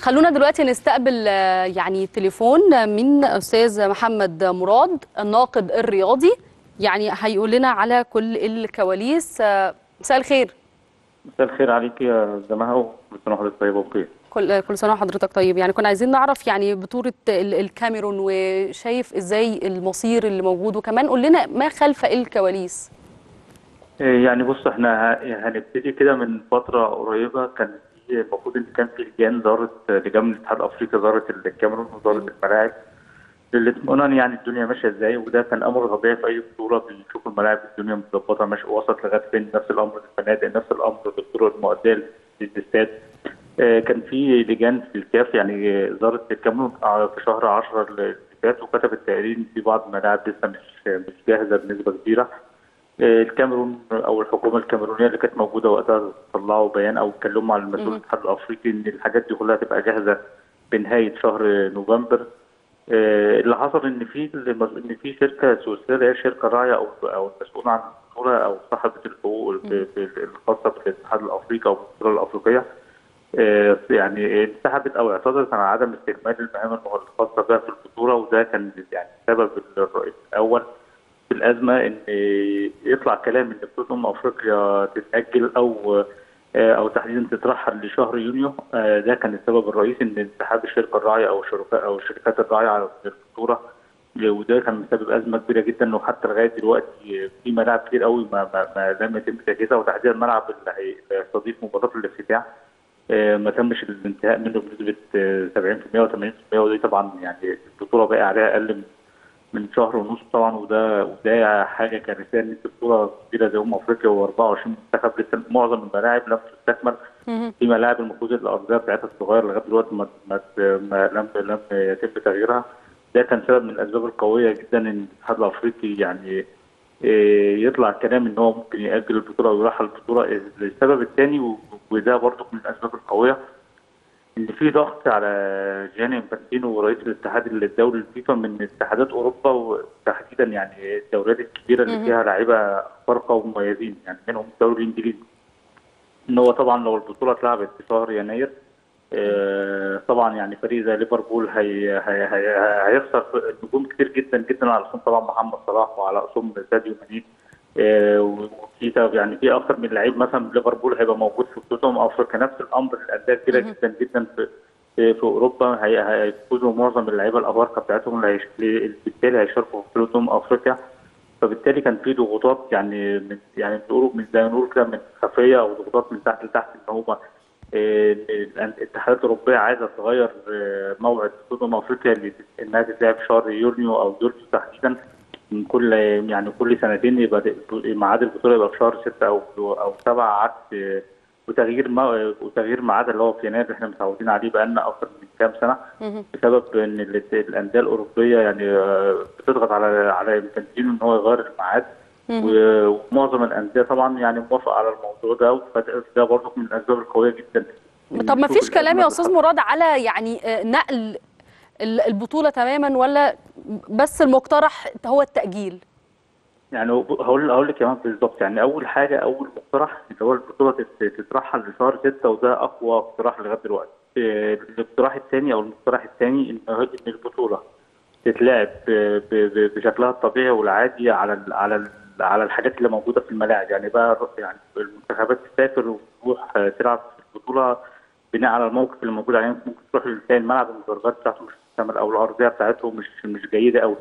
خلونا دلوقتي نستقبل آه، يعني تليفون من استاذ محمد مراد الناقد الرياضي يعني هيقول لنا على كل الكواليس آه، مساء الخير مساء الخير عليك يا جماعة وكل سنة وحضرتك طيبة وبخير. كل كل سنه وحضرتك طيب يعني كنا عايزين نعرف يعني بطوله ال- الكاميرون وشايف ازاي المصير اللي موجود وكمان قول لنا ما خلف الكواليس إيه يعني بص احنا ه- هنبتدي كده من فترة قريبة كان في المفروض ان كان في لجان زارت لجان من الاتحاد الافريقي زارت الكاميرون وزارت الملاعب للاطمئنان يعني الدنيا ماشية ازاي وده كان امر طبيعي في اي بطولة بيشوفوا الملاعب الدنيا متظبطة ماشية وصلت لغاية فين نفس الامر للفنادق نفس الامر بالطرق المؤدية للاستاد آه، كان في لجان في الكاف يعني زارت الكاميرون آه، في شهر 10 اللي فات وكتبت تقرير إن في بعض الملاعب لسه مش مش جاهزه بنسبه كبيره آه، الكاميرون او الحكومه الكاميرونيه اللي كانت موجوده وقتها طلعوا بيان او اتكلموا على المسؤول الاتحاد الافريقي ان الحاجات دي كلها تبقى جاهزه بنهايه شهر نوفمبر آه، اللي حصل ان في المس- ان في شركه سويسريه اللي هي شركه راعيه او او المسؤوله عن البطوله او صاحبه الحقوق ب- ب- الخاصه بالاتحاد الافريقي او البطوله الافريقيه آه، يعني انسحبت او اعتذرت عن عدم استكمال المهام الخاصه بها في البطوله وده كان يعني السبب الرئيسي الاول في الازمه ان يطلع كلام ان بطوله امم افريقيا تتاجل او آه، او تحديدا تترحل لشهر يونيو آه، ده كان السبب الرئيسي ان انسحاب الشركه الراعيه او الشركاء او الشركات الراعيه على البطوله وده كان مسبب ازمه كبيره جدا وحتى لغايه دلوقتي في ملاعب كتير قوي ما, ما, ما لم يتم تجهيزها وتحديدا الملعب اللي هي- اللي هيستضيف مباراه الافتتاح آه، ما تمش الانتهاء منه بنسبه آه، 70% و80% ودي طبعا يعني البطوله باقي عليها اقل من من شهر ونص طبعا وده وده حاجه كارثيه ان انت بطوله كبيره زي امم افريقيا و24 منتخب لسه معظم الملاعب لم تستكمل في ملاعب المفروض الارضيه بتاعتها تتغير لغايه دلوقتي ما, ما, ما لم لم يتم تغييرها ده كان سبب من الاسباب القويه جدا ان الاتحاد الافريقي يعني إيه، يطلع كلام ان هو ممكن ياجل البطوله ويرحل البطوله السبب الثاني وده برضه من الاسباب القويه ان في ضغط على جاني انفانتينو ورئيس الاتحاد الدولي الفيفا من اتحادات اوروبا وتحديدا يعني الدوريات الكبيره اللي فيها لعيبه خارقه ومميزين يعني منهم الدوري الانجليزي ان هو طبعا لو البطوله اتلعبت في شهر يناير آه، طبعا يعني فريق زي ليفربول هي هي هي هيخسر نجوم كتير جدا جدا على رسوم طبعا محمد صلاح وعلى رسوم ساديو ماني آه، وفي طب- يعني في اكثر من لعيب مثلا ليفربول هيبقى موجود في بطوله امم افريقيا نفس الامر الانديه كبيره جدا جدا في في في اوروبا هي- هيفوزوا معظم اللعيبه الافارقه بتاعتهم اللي هيش- بالتالي هيشاركوا في بطوله امم افريقيا فبالتالي كان في ضغوطات يعني من يعني بيقولوا من زي ما نقول كده من خفيه او ضغوطات من تحت لتحت ان هم الاتحادات الاوروبيه عايزه تغير آه، موعد بطوله امم افريقيا اللي تت- انها تتلعب في شهر يونيو او يوليو تحديدا من كل يعني كل سنتين يبقى د- ميعاد البطوله يبقى في شهر 6 او او 7 عكس آه، وتغيير مو- وتغيير ميعاد اللي هو في يناير اللي احنا متعودين عليه بقالنا اكثر من كام سنه بسبب ان ال- الانديه الاوروبيه يعني آه، بتضغط على على انفانتينو ان هو يغير الميعاد و- ومعظم الانديه طبعا يعني موافقه على الموضوع ده فده ده برضه من الاسباب القويه جدا طب ما نشوف فيش كلام يا الأزمة استاذ اللي مراد على يعني آه، نقل ال- البطوله تماما ولا بس المقترح هو التاجيل يعني هقول هقول لك كمان بالظبط يعني اول حاجه اول مقترح اللي هو البطوله تت- تترحل لشهر 6 وده اقوى اقتراح لغايه دلوقتي آه، الاقتراح الثاني او المقترح الثاني ان ان البطوله تتلعب ب- ب- بشكلها الطبيعي والعادي على ال على ال على الحاجات اللي موجوده في الملاعب يعني بقى يعني المنتخبات تسافر وتروح آه، تلعب في البطوله بناء على الموقف اللي موجود عليه ممكن تروح تلاقي الملعب المدرجات بتاعته مش مكتمل او الارضيه بتاعته مش مش جيده قوي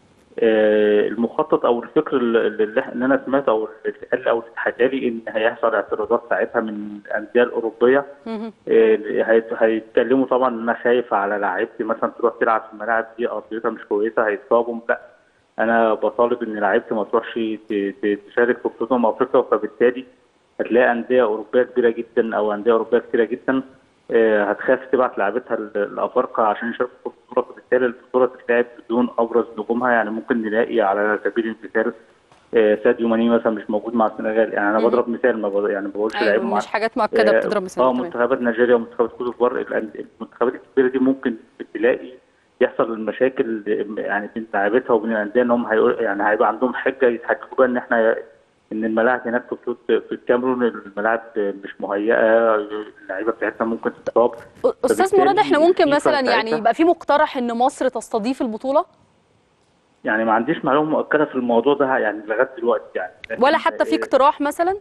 آه، المخطط او الفكر اللي, اللي اللي انا سمعته او اللي اتقال او اللي اتحكى لي ان هيحصل اعتراضات ساعتها من الانديه الاوروبيه آه، هيت- هيتكلموا طبعا ان انا خايف على لعيبتي مثلا تروح تلعب في الملاعب دي ارضيتها مش كويسه هيتصابوا لا انا بطالب ان لعيبتي ما تروحش ت- ت- تشارك في بطوله أمم افريقيا فبالتالي هتلاقي انديه اوروبيه كبيره جدا او انديه اوروبيه كتيره جدا آه، هتخاف تبعت لعيبتها ال- الافارقه عشان يشاركوا في البطوله فبالتالي البطوله تتلعب بدون ابرز نجومها يعني ممكن نلاقي على سبيل المثال آه، ساديو ماني مثلا مش موجود مع السنغال يعني انا بضرب مثال ما بض- يعني ما بقولش لعيب ايوه معين مش حاجات مؤكده آه، بتضرب مثال اه تمام. منتخبات نيجيريا ومنتخبات كوت ديفوار الأن- المنتخبات الكبيره دي ممكن تلاقي يحصل المشاكل يعني بين لاعيبتها وبين الانديه ان هم هيقول يعني هيبقى عندهم حجه يتحججوا بيها ان احنا ان الملاعب هناك في بطوله في الكاميرون الملاعب مش مهيئه اللعيبه بتاعتها ممكن تتصاب استاذ فبالتالي مراد احنا ممكن الفيفا مثلا يعني بتاعتها- يبقى في مقترح ان مصر تستضيف البطوله يعني ما عنديش معلومه مؤكده في الموضوع ده يعني لغايه دلوقتي يعني لكن- ولا حتى في اقتراح مثلا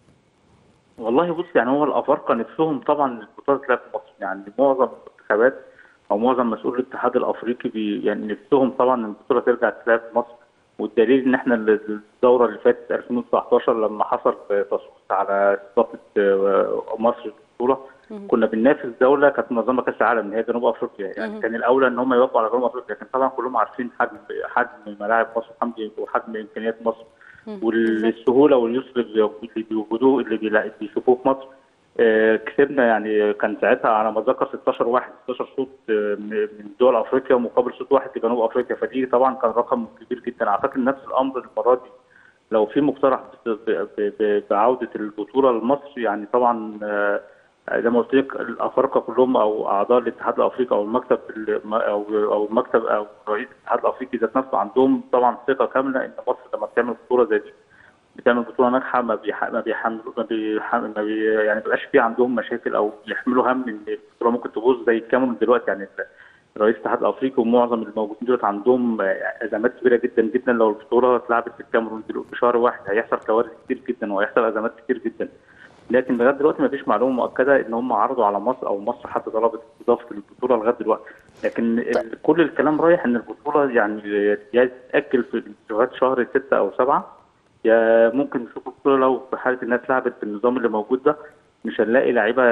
والله بص يعني هو الافارقه نفسهم طبعا البطوله تلعب في مصر يعني معظم المنتخبات او معظم مسؤول الاتحاد الافريقي بي يعني نفسهم طبعا ان البطوله ترجع تلعب في مصر والدليل ان احنا الدوره اللي فاتت 2019 لما حصل تصويت على استضافه آه، مصر البطوله كنا بننافس دوله كانت منظمه كاس العالم اللي هي جنوب افريقيا يعني كان الاولى ان هم يوافقوا على جنوب افريقيا لكن طبعا كلهم عارفين حجم حجم ملاعب مصر وحجم وحجم امكانيات مصر والسهوله واليسر اللي اللي بيوجدوه اللي بيلا- بيشوفوه في مصر آه، كسبنا يعني كان ساعتها على ما اتذكر 16 واحد 16 صوت آه، من من دول افريقيا مقابل صوت واحد لجنوب افريقيا فدي طبعا كان رقم كبير جدا اعتقد نفس الامر المره دي لو في مقترح ب- ب- ب- بعوده البطوله لمصر يعني طبعا آه، زي ما قلت لك الافارقه كلهم او اعضاء الاتحاد الافريقي او المكتب ال- او او المكتب او رئيس الاتحاد الافريقي ذات نفسه عندهم طبعا ثقه كامله ان مصر لما بتعمل بطوله زي دي بتعمل بطوله ناجحه ما بيح... ما بيحملوا ما, بيح... ما بي... يعني ما بيبقاش في عندهم مشاكل او بيحملوا هم ان البطوله ممكن تبوظ زي الكاميرون دلوقتي يعني رئيس الاتحاد الافريقي ومعظم الموجودين دول عندهم ازمات كبيره جدا جدا لو البطوله اتلعبت في الكاميرون دلوقتي في شهر واحد هيحصل كوارث كتير جدا وهيحصل ازمات كتير جدا لكن لغايه دلوقتي ما فيش معلومه مؤكده ان هم عرضوا على مصر او مصر حتى طلبت اضافه البطوله لغايه دلوقتي لكن ال- كل الكلام رايح ان البطوله يعني يا تتاجل في لغايه شهر ستة او سبعة يا ممكن نشوف البطوله لو في حاله الناس لعبت بالنظام اللي موجود ده مش هنلاقي لعيبه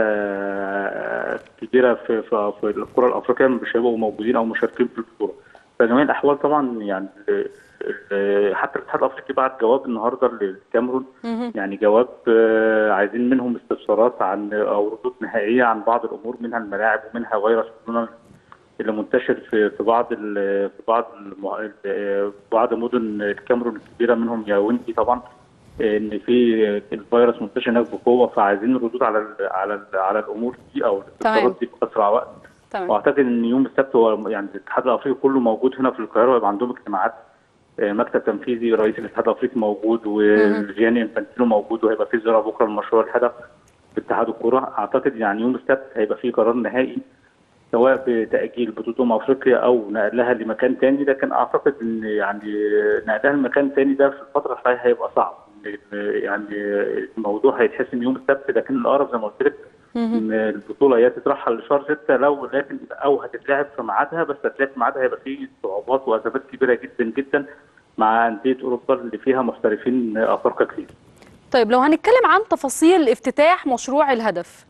كبيره في في, في الكره الافريقيه مش هيبقوا موجودين او مشاركين في البطوله فجميع الاحوال طبعا يعني ال- ال- حتى الاتحاد الافريقي بعت جواب النهارده للكاميرون يعني جواب آه، عايزين منهم استفسارات عن او ردود نهائيه عن بعض الامور منها الملاعب ومنها فيروس كورونا اللي منتشر في في بعض ال- في بعض الم- ال- بعض مدن الكاميرون الكبيره منهم ياوندي طبعا ان في الفيروس منتشر هناك بقوه فعايزين ردود على ال على ال على الامور دي او الاستفسارات دي باسرع وقت تمام واعتقد ان يوم السبت هو يعني الاتحاد الافريقي كله موجود هنا في القاهره ويبقى عندهم اجتماعات آه، مكتب تنفيذي رئيس الاتحاد الافريقي موجود وجياني انفانتينو موجود وهيبقى في زياره بكره لمشروع الهدف في اتحاد الكوره اعتقد يعني يوم السبت هيبقى في قرار نهائي سواء بتاجيل بطوله أمم افريقيا او نقلها لمكان تاني لكن اعتقد ان يعني نقلها لمكان تاني ده في الفتره الحاليه هيبقى صعب يعني الموضوع هيتحسم يوم السبت لكن الاقرب زي ما قلت لك ان البطوله يا تترحل لشهر 6 لو لكن او هتتلعب في ميعادها بس هتتلعب في ميعادها هيبقى فيه صعوبات وازمات كبيره جدا جدا مع انديه اوروبا اللي فيها محترفين افارقه كتير. طيب لو هنتكلم عن تفاصيل افتتاح مشروع الهدف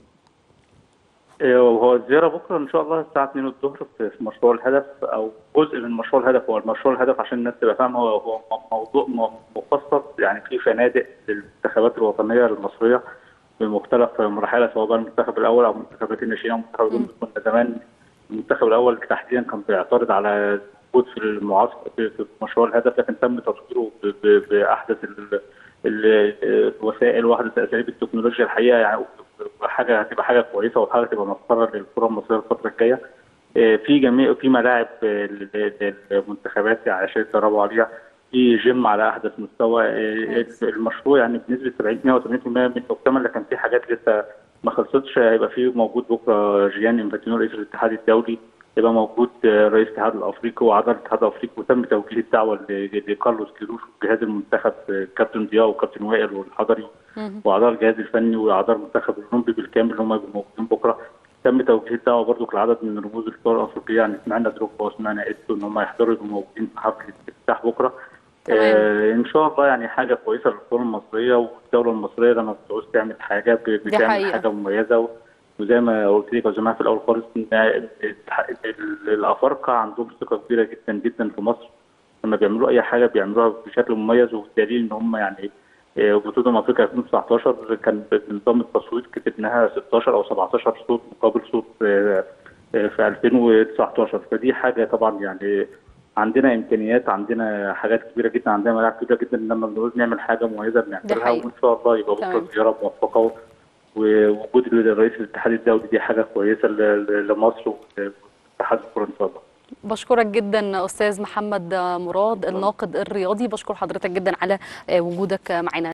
إيه، وهو الزياره بكره ان شاء الله الساعه 2 الظهر في في مشروع الهدف او جزء من مشروع الهدف هو المشروع الهدف عشان الناس تبقى فاهمه هو هو موضوع م- مخصص يعني في فنادق للمنتخبات الوطنيه المصريه بمختلف مراحلها سواء بقى المنتخب الاول او منتخبات الناشئين او منتخب الاولمبي كنا زمان المنتخب الاول تحديدا كان بيعترض على وجود في المعسكر في في مشروع الهدف لكن تم تطويره ب- ب- باحدث ال- ال- الوسائل واحدث اساليب التكنولوجيا الحقيقه يعني حاجه هتبقى حاجه كويسه وحاجه تبقى مسطره للكره المصريه الفتره الجايه آه، في جميع في ملاعب آه، لل- للمنتخبات يعني عشان يتدربوا عليها في جيم على احدث مستوى آه، المشروع يعني بنسبه 70 180% من مكتمل لكن في حاجات لسه ما خلصتش هيبقى في موجود بكره جيان انفانتينو رئيس الاتحاد الدولي يبقى موجود آه، رئيس الاتحاد الافريقي واعضاء الاتحاد الافريقي وتم توجيه الدعوه ل- لكارلوس كيروش وجهاز المنتخب آه، كابتن ضياء وكابتن وائل والحضري واعضاء الجهاز الفني واعضاء المنتخب الاولمبي بالكامل اللي هم هيبقوا موجودين بكره تم توجيه الدعوه برضو لعدد من رموز الكره الافريقيه يعني سمعنا دروجبا وسمعنا ايتو ان هم يحضروا يبقوا موجودين في حفله الافتتاح بكره تمام. آه ان شاء الله يعني حاجه كويسه للكره المصريه والدوله المصريه لما بتعوز تعمل حاجه ب- بتعمل حقيقة. حاجه مميزه و- وزي ما قلت لك يا جماعه في الاول خالص ان الاتح- ال- الافارقه عندهم ثقه كبيره جدا جدا في مصر لما بيعملوا اي حاجه بيعملوها بشكل مميز والدليل ان هم يعني آه، بطوله أمم افريقيا 2019 كان بنظام التصويت كتبناها 16 او 17 صوت مقابل صوت آه، آه، في 2019 فدي حاجه طبعا يعني عندنا امكانيات عندنا حاجات كبيره جدا عندنا ملاعب كبيره جدا لما بنقول نعمل حاجه مميزه بنعملها حقيقة. وان شاء الله يبقى بكره تمام. زياره موفقه ووجود رئيس الاتحاد الدولي دي حاجه كويسه ل- ل- لمصر واتحاد الكره ان شاء الله بشكرك جدا استاذ محمد مراد الناقد الرياضي بشكر حضرتك جدا على وجودك معنا